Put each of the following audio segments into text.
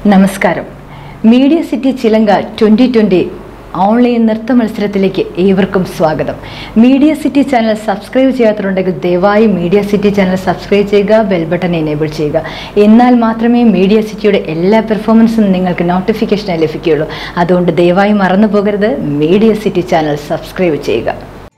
നമസ്കാരം media city Chilanka twenty twenty online നൃത്ത മത്സരത്തിലേക്ക് ഏവർക്കും സ്വാഗതം മീഡിയ സിറ്റി ചാനൽ സബ്സ്ക്രൈബ് ചെയ്യാത്തതുണ്ടെങ്കിൽ ദയവായി മീഡിയ സിറ്റി ചാനൽ സബ്സ്ക്രൈബ് ചെയ്യുക ബെൽ ബട്ടൺ എനേബിൾ ചെയ്യുക എന്നാൽ മാത്രമേ മീഡിയ സിറ്റിയുടെ എല്ലാ പെർഫോമൻസും നിങ്ങൾക്ക് നോട്ടിഫിക്കേഷനായി ലഭിക്കുകയുള്ളൂ അതുകൊണ്ട് ദയവായി മറന്നു പോകരുത് മീഡിയ സിറ്റി ചാനൽ സബ്സ്ക്രൈബ് ചെയ്യുക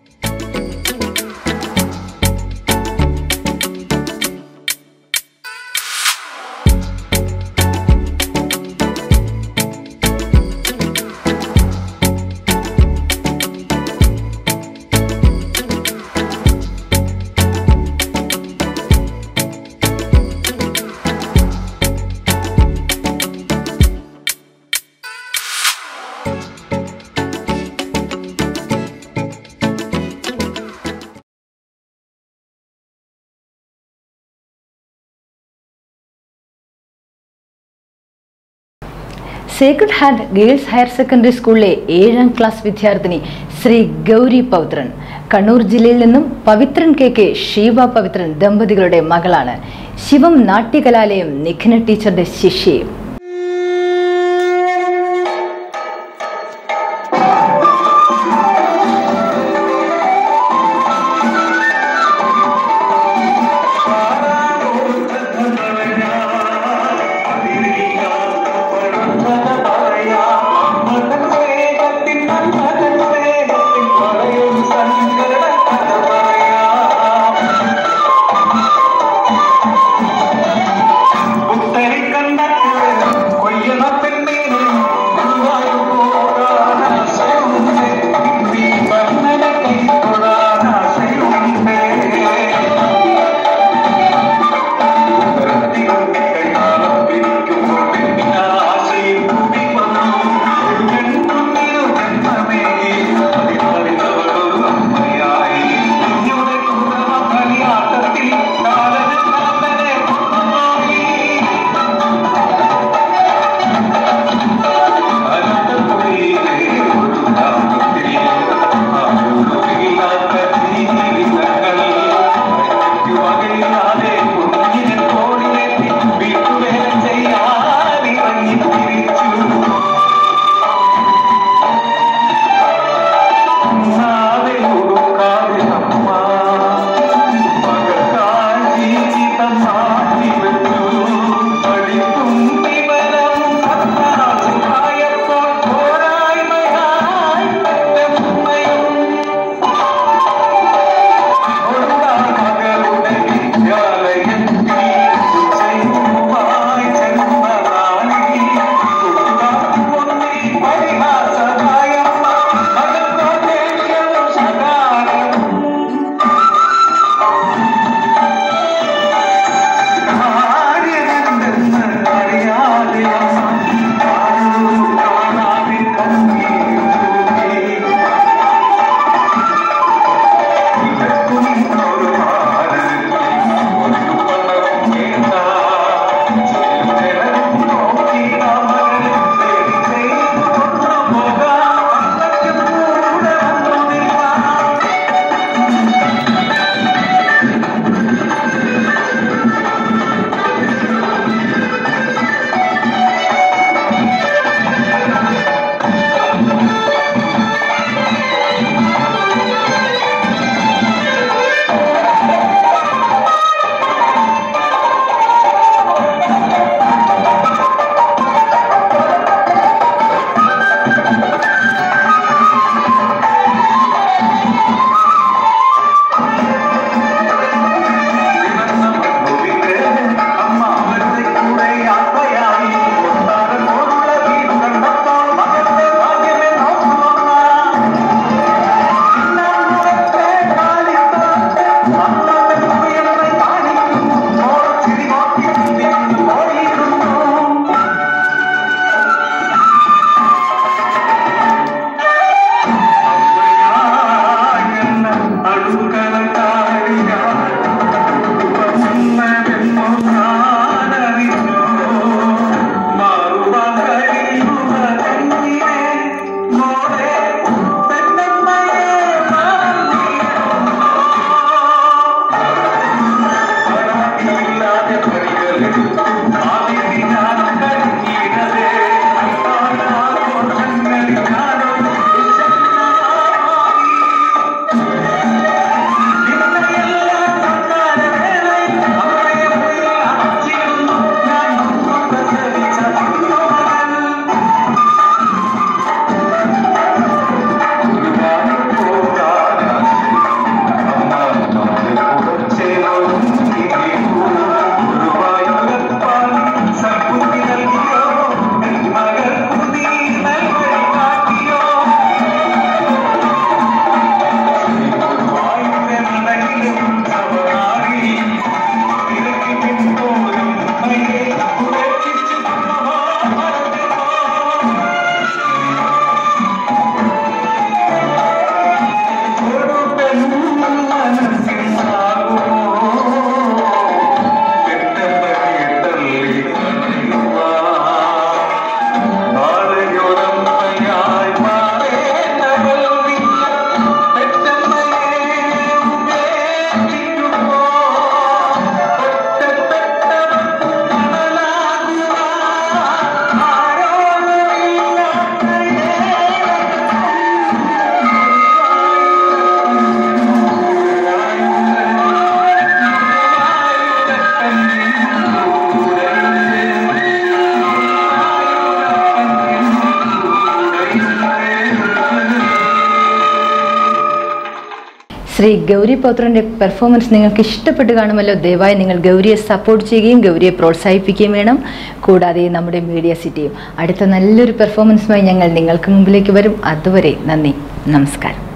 sacred heart girls higher secondary സ്കൂളിലെ ഏഴാം ക്ലാസ് വിദ്യാർത്ഥിനി ശ്രീ ഗൗരി പവിത്രൻ കണ്ണൂർ ജില്ലയിൽ നിന്നും പവിത്രൻ കെ കെ ഷീബ പവിത്രൻ ദമ്പതികളുടെ മകളാണ് ശിവം നാട്യകലാലയം നിഖിന ടീച്ചറുടെ ശിഷ്യയും ഉത്തരിക്കണ്ട ശ്രീ ഗൗരി പൗത്രന്റെ പെർഫോമൻസ് നിങ്ങൾക്ക് ഇഷ്ടപ്പെട്ട് കാണുമല്ലോ ദയവായി നിങ്ങൾ ഗൗരിയെ സപ്പോർട്ട് ചെയ്യുകയും ഗൗരിയെ പ്രോത്സാഹിപ്പിക്കുകയും വേണം കൂടാതെ നമ്മുടെ മീഡിയ സിറ്റിയും അടുത്ത നല്ലൊരു പെർഫോമൻസുമായി ഞങ്ങൾ നിങ്ങൾക്ക് മുമ്പിലേക്ക് വരും അതുവരെ നന്ദി നമസ്കാരം